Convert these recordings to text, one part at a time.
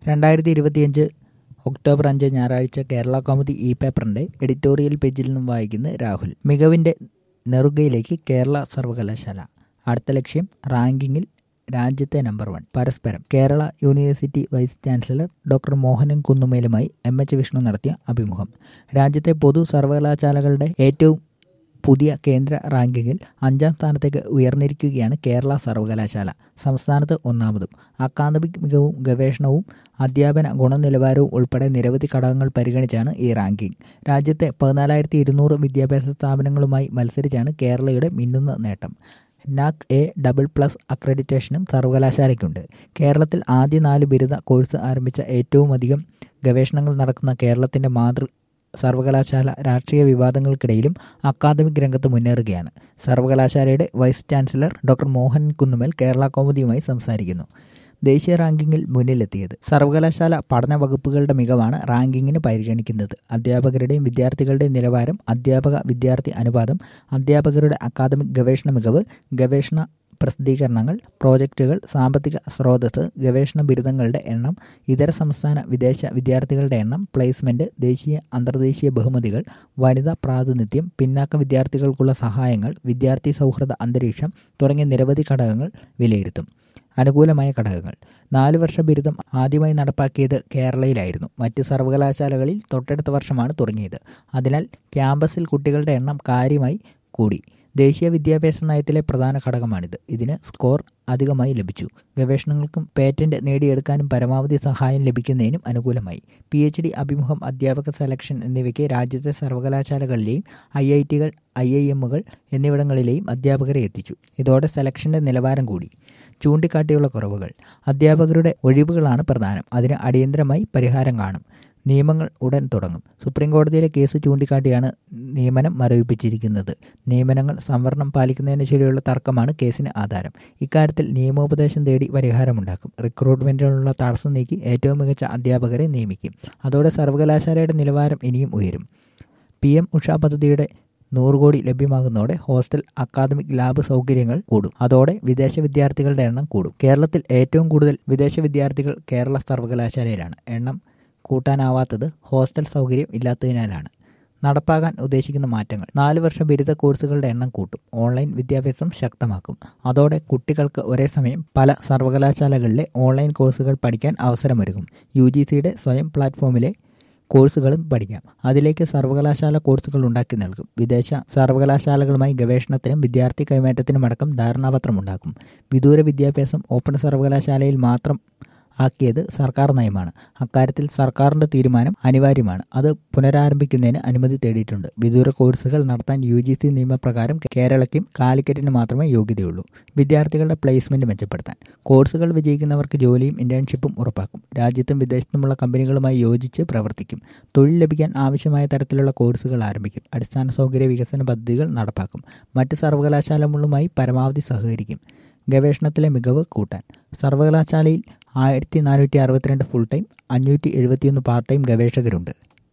രണ്ടായിരത്തി ഇരുപത്തിയഞ്ച് ഒക്ടോബർ അഞ്ച് ഞായറാഴ്ച കേരള കൗമുദി ഇ പേപ്പറിന്റെ എഡിറ്റോറിയൽ പേജിൽ നിന്നും വായിക്കുന്ന രാഹുൽ മികവിന്റെ നെറുകയിലേക്ക് കേരള സർവകലാശാല അടുത്ത ലക്ഷ്യം റാങ്കിങ്ങിൽ രാജ്യത്തെ നമ്പർ വൺ പരസ്പരം Kerala university vice chancellor doctor Mohanan കുന്നുമേലുമായി എം എച്ച് വിഷ്ണു നടത്തിയ അഭിമുഖം രാജ്യത്തെ പൊതു സർവകലാശാലകളുടെ ഏറ്റവും പുതിയ കേന്ദ്ര റാങ്കിങ്ങിൽ അഞ്ചാം സ്ഥാനത്തേക്ക് ഉയർന്നിരിക്കുകയാണ് കേരള സർവകലാശാല സംസ്ഥാനത്ത് ഒന്നാമതും അക്കാദമിക് മികവും ഗവേഷണവും അധ്യാപന ഗുണനിലവാരവും ഉൾപ്പെടെ നിരവധി ഘടകങ്ങൾ പരിഗണിച്ചാണ് ഈ റാങ്കിംഗ് രാജ്യത്തെ പതിനാലായിരത്തി ഇരുന്നൂറ് വിദ്യാഭ്യാസ സ്ഥാപനങ്ങളുമായി മത്സരിച്ചാണ് കേരളയുടെ മിന്നുന്ന നേട്ടം നാക് എ ഡബിൾ പ്ലസ് അക്രഡിറ്റേഷനും സർവകലാശാലയ്ക്കുണ്ട് കേരളത്തിൽ ആദ്യ നാല് ബിരുദ കോഴ്സ് ആരംഭിച്ച ഏറ്റവും അധികം ഗവേഷണങ്ങൾ നടക്കുന്ന കേരളത്തിന്റെ മാതൃ സർവകലാശാല രാഷ്ട്രീയ വിവാദങ്ങൾക്കിടയിലും അക്കാദമിക് രംഗത്ത് മുന്നേറുകയാണ് സർവകലാശാലയുടെ vice chancellor doctor Mohan Kunnummal Kerala കൗമുദിയുമായി സംസാരിക്കുന്നു ദേശീയ റാങ്കിങ്ങിൽ മുന്നിലെത്തിയത് സർവകലാശാല പഠന വകുപ്പുകളുടെ മികവാണ് റാങ്കിങ്ങിന് പരിഗണിക്കുന്നത് അധ്യാപകരുടെയും വിദ്യാർത്ഥികളുടെയും നിലവാരം അധ്യാപക വിദ്യാർത്ഥി അനുപാതം അധ്യാപകരുടെ അക്കാദമിക് ഗവേഷണ മികവ് ഗവേഷണ പ്രസിദ്ധീകരണങ്ങൾ പ്രോജക്റ്റുകൾ സാമ്പത്തിക സ്രോതസ് ഗവേഷണ ബിരുദങ്ങളുടെ എണ്ണം ഇതര സംസ്ഥാന വിദേശ വിദ്യാർത്ഥികളുടെ എണ്ണം പ്ലേസ്മെന്റ് ദേശീയ അന്തർദേശീയ ബഹുമതികൾ വനിതാ പ്രാതിനിധ്യം പിന്നാക്ക വിദ്യാർത്ഥികൾക്കുള്ള സഹായങ്ങൾ വിദ്യാർത്ഥി സൗഹൃദ അന്തരീക്ഷം തുടങ്ങിയ നിരവധി ഘടകങ്ങൾ വിലയിരുത്തും അനുകൂലമായ ഘടകങ്ങൾ നാല് വർഷ ബിരുദം ആദ്യമായി നടപ്പാക്കിയത് കേരളയിലായിരുന്നു മറ്റ് സർവകലാശാലകളിൽ തൊട്ടടുത്ത വർഷമാണ് തുടങ്ങിയത് അതിനാൽ ക്യാമ്പസിൽ കുട്ടികളുടെ എണ്ണം കാര്യമായി കൂടി ദേശീയ വിദ്യാഭ്യാസ നയത്തിലെ പ്രധാന ഘടകമാണിത് ഇതിന് സ്കോർ അധികമായി ലഭിച്ചു ഗവേഷണങ്ങൾക്കും പേറ്റന്റ് നേടിയെടുക്കാനും പരമാവധി സഹായം ലഭിക്കുന്നതിനും അനുകൂലമായി പി എച്ച് ഡി അഭിമുഖം അധ്യാപക സെലക്ഷൻ എന്നിവയ്ക്ക് രാജ്യത്തെ സർവകലാശാലകളിലെയും ഐ ഐ ടികൾ ഐ ഐ എമ്മുകൾ എന്നിവിടങ്ങളിലെയും അധ്യാപകരെ എത്തിച്ചു ഇതോടെ സെലക്ഷന്റെ നിലവാരം കൂടി ചൂണ്ടിക്കാട്ടിയുള്ള കുറവുകൾ അധ്യാപകരുടെ ഒഴിവുകളാണ് പ്രധാനം അതിന് അടിയന്തരമായി പരിഹാരം കാണും നിയമങ്ങൾ ഉടൻ തുടങ്ങും സുപ്രീം കോടതിയിലെ കേസ് ചൂണ്ടിക്കാട്ടിയാണ് നിയമനം മരവിപ്പിച്ചിരിക്കുന്നത് നിയമനങ്ങൾ സംവരണം പാലിക്കുന്നതിന് ശരിയുള്ള തർക്കമാണ് കേസിന് ആധാരം ഇക്കാര്യത്തിൽ നിയമോപദേശം തേടി പരിഹാരമുണ്ടാക്കും റിക്രൂട്ട്മെന്റിനുള്ള തടസ്സം നീക്കി ഏറ്റവും മികച്ച അധ്യാപകരെ നിയമിക്കും അതോടെ സർവകലാശാലയുടെ നിലവാരം ഇനിയും ഉയരും പി എം ഉഷ പദ്ധതിയുടെ നൂറ് കോടി ലഭ്യമാകുന്നതോടെ ഹോസ്റ്റൽ അക്കാദമിക് ലാബ് സൗകര്യങ്ങൾ കൂടും അതോടെ വിദേശ വിദ്യാർത്ഥികളുടെ എണ്ണം കൂടും കേരളത്തിൽ ഏറ്റവും കൂടുതൽ വിദേശ വിദ്യാർത്ഥികൾ കേരള സർവകലാശാലയിലാണ് എണ്ണം കൂട്ടാനാവാത്തത് ഹോസ്റ്റൽ സൗകര്യം ഇല്ലാത്തതിനാലാണ് നടപ്പാകാൻ ഉദ്ദേശിക്കുന്ന മാറ്റങ്ങൾ നാല് വർഷ ബിരുദ കോഴ്സുകളുടെ എണ്ണം കൂട്ടും ഓൺലൈൻ വിദ്യാഭ്യാസം ശക്തമാക്കും അതോടെ കുട്ടികൾക്ക് ഒരേ സമയം പല സർവകലാശാലകളിലെ ഓൺലൈൻ കോഴ്സുകൾ പഠിക്കാൻ അവസരമൊരുക്കും യു ജി സിയുടെ സ്വയം പ്ലാറ്റ്ഫോമിലെ കോഴ്സുകളും പഠിക്കാം അതിലേക്ക് സർവകലാശാല കോഴ്സുകൾ ഉണ്ടാക്കി നൽകും വിദേശ സർവകലാശാലകളുമായി ഗവേഷണത്തിനും വിദ്യാർത്ഥി കൈമാറ്റത്തിനും അടക്കം ധാരണാപത്രമുണ്ടാക്കും വിദൂര വിദ്യാഭ്യാസം ഓപ്പൺ സർവകലാശാലയിൽ മാത്രം ആക്കിയത് സർക്കാർ നയമാണ് അക്കാര്യത്തിൽ സർക്കാരിന്റെ തീരുമാനം അനിവാര്യമാണ് അത് പുനരാരംഭിക്കുന്നതിന് അനുമതി തേടിയിട്ടുണ്ട് വിദൂര കോഴ്സുകൾ നടത്താൻ യു ജി സി നിയമപ്രകാരം കേരളയ്ക്കും കാലിക്കറ്റിന് മാത്രമേ യോഗ്യതയുള്ളൂ വിദ്യാർത്ഥികളുടെ പ്ലേസ്മെന്റ് മെച്ചപ്പെടുത്താൻ കോഴ്സുകൾ വിജയിക്കുന്നവർക്ക് ജോലിയും ഇന്റേൺഷിപ്പും ഉറപ്പാക്കും രാജ്യത്തും വിദേശത്തുമുള്ള കമ്പനികളുമായി യോജിച്ച് പ്രവർത്തിക്കും തൊഴിൽ ലഭിക്കാൻ ആവശ്യമായ തരത്തിലുള്ള കോഴ്സുകൾ ആരംഭിക്കും അടിസ്ഥാന സൗകര്യ വികസന പദ്ധതികൾ നടപ്പാക്കും മറ്റ് സർവകലാശാലകളുമായി പരമാവധി സഹകരിക്കും ഗവേഷണത്തിലെ മികവ് കൂട്ടാൻ സർവകലാശാലയിൽ ആയിരത്തി നാനൂറ്റി അറുപത്തിരണ്ട് ഫുൾ ടൈം അഞ്ഞൂറ്റി എഴുപത്തിയൊന്ന് പാർട്ട് ടൈം ഗവേഷകരുണ്ട്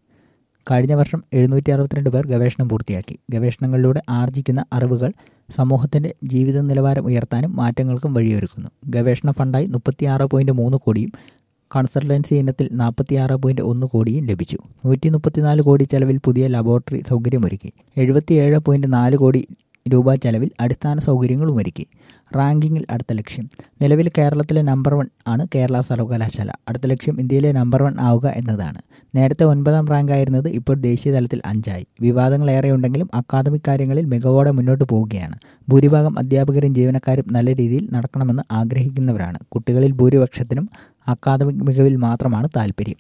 കഴിഞ്ഞ വർഷം എഴുന്നൂറ്റി അറുപത്തിരണ്ട് പേർ ഗവേഷണം പൂർത്തിയാക്കി ഗവേഷണങ്ങളിലൂടെ ആർജിക്കുന്ന അറിവുകൾ സമൂഹത്തിന്റെ ജീവിത നിലവാരം ഉയർത്താനും മാറ്റങ്ങൾക്കും വഴിയൊരുക്കുന്നു ഗവേഷണ ഫണ്ടായി മുപ്പത്തിയാറ് പോയിന്റ് മൂന്ന് കോടിയും കൺസൾട്ടൻസി ഇനത്തിൽ നാൽപ്പത്തിയാറ് പോയിന്റ് ഒന്ന് കോടിയും ലഭിച്ചു നൂറ്റി മുപ്പത്തിനാല് കോടി ചെലവിൽ പുതിയ ലബോറട്ടറി സൗകര്യമൊരുക്കി എഴുപത്തിയേഴ് പോയിന്റ് നാല് കോടി രൂപ ചെലവിൽ അടിസ്ഥാന സൗകര്യങ്ങളും ഒരുക്കി റാങ്കിങ്ങിൽ അടുത്ത ലക്ഷ്യം നിലവിൽ കേരളത്തിലെ നമ്പർ വൺ ആണ് കേരള സർവകലാശാല അടുത്ത ലക്ഷ്യം ഇന്ത്യയിലെ നമ്പർ വൺ ആവുക എന്നതാണ് നേരത്തെ ഒൻപതാം റാങ്ക് ആയിരുന്നത് ഇപ്പോൾ ദേശീയ തലത്തിൽ അഞ്ചായി വിവാദങ്ങൾ ഏറെയുണ്ടെങ്കിലും അക്കാദമിക് കാര്യങ്ങളിൽ മികവോടെ മുന്നോട്ട് പോവുകയാണ് ഭൂരിഭാഗം അധ്യാപകരും ജീവനക്കാരും നല്ല രീതിയിൽ നടക്കണമെന്ന് ആഗ്രഹിക്കുന്നവരാണ് കുട്ടികളിൽ ഭൂരിപക്ഷത്തിനും അക്കാദമിക് മികവിൽ മാത്രമാണ് താല്പര്യം